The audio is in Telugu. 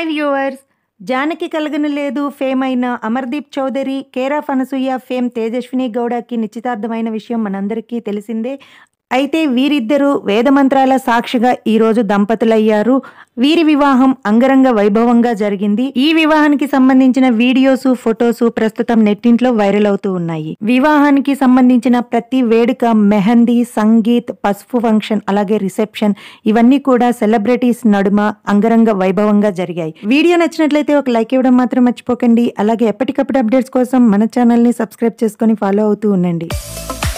హాయ్ వ్యూవర్స్ జానకి కలగను లేదు ఫేమ్ అయిన Amardeep Chowdary care of Anasuya fame Tejaswini గౌడకి నిశ్చితార్థమైన విషయం మనందరికీ తెలిసిందే అయితే వీరిద్దరూ వేదమంత్రాల సాక్షిగా ఈ రోజు దంపతులయ్యారు వీరి వివాహం అంగరంగ వైభవంగా జరిగింది ఈ వివాహానికి సంబంధించిన వీడియోస్ ఫొటోస్ ప్రస్తుతం నెట్టింట్లో వైరల్ అవుతూ ఉన్నాయి వివాహానికి సంబంధించిన ప్రతి వేడుక మెహందీ సంగీత్ పసుపు ఫంక్షన్ అలాగే రిసెప్షన్ ఇవన్నీ కూడా సెలబ్రిటీస్ నడుమ అంగరంగ వైభవంగా జరిగాయి వీడియో నచ్చినట్లయితే ఒక లైక్ ఇవ్వడం మాత్రం మర్చిపోకండి అలాగే ఎప్పటికప్పుడు అప్డేట్స్ కోసం మన ఛానల్ ని సబ్స్క్రైబ్ చేసుకొని ఫాలో అవుతూ ఉండండి